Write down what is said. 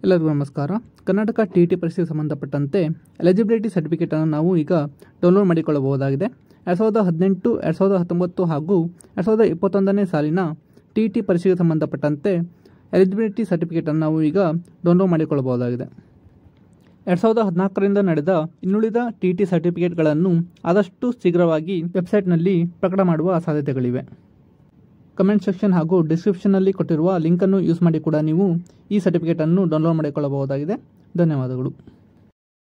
ಎಲ್ಲರಿಗೂ ನಮಸ್ಕಾರ Karnataka T T ಪರೀಕ್ಷೆಗೆ ಸಂಬಂಧಪಟ್ಟಂತೆ ಎಲಿಜಿಬಿಲಿಟಿ ಸರ್ಟಿಫಿಕೇಟನ್ನು ನಾವು ಈಗ ಡೌನ್ಲೋಡ್ ಮಾಡಿಕೊಳ್ಳಬಹುದಾಗಿದೆ ಎರಡು ಸಾವಿರದ ಹದಿನೆಂಟು ಎರಡು ಸಾವಿರದ ಹತ್ತೊಂಬತ್ತು ಹಾಗೂ ಎರಡು ಸಾವಿರದ ಇಪ್ಪತ್ತೊಂದನೇ ಸಾಲಿನ ಟಿ ಟಿ ಪರೀಕ್ಷೆಗೆ ಸಂಬಂಧಪಟ್ಟಂತೆ ಎಲಿಜಿಬಿಲಿಟಿ ಸರ್ಟಿಫಿಕೇಟನ್ನು ನಾವು ಈಗ ಡೌನ್ಲೋಡ್ ಮಾಡಿಕೊಳ್ಳಬಹುದಾಗಿದೆ ಎರಡು ಸಾವಿರದ ಹದಿನಾಲ್ಕರಿಂದ ನಡೆದ ಇನ್ನುಳಿದ ಟಿ ಟಿ ಸರ್ಟಿಫಿಕೇಟ್ಗಳನ್ನು ಆದಷ್ಟು ಶೀಘ್ರವಾಗಿ ವೆಬ್ಸೈಟ್ನಲ್ಲಿ ಪ್ರಕಟ ಮಾಡುವ ಸಾಧ್ಯತೆಗಳಿವೆ ಕಮೆಂಟ್ ಸೆಕ್ಷನ್ ಹಾಗೂ ಡಿಸ್ಕ್ರಿಪ್ಷನ್ನಲ್ಲಿ ಕೊಟ್ಟಿರುವ ಲಿಂಕನ್ನು ಯೂಸ್ ಮಾಡಿ ಕೂಡ ನೀವು ಈ ಸರ್ಟಿಫಿಕೇಟನ್ನು ಡೌನ್ಲೋಡ್ ಮಾಡಿಕೊಳ್ಳಬಹುದಾಗಿದೆ ಧನ್ಯವಾದಗಳು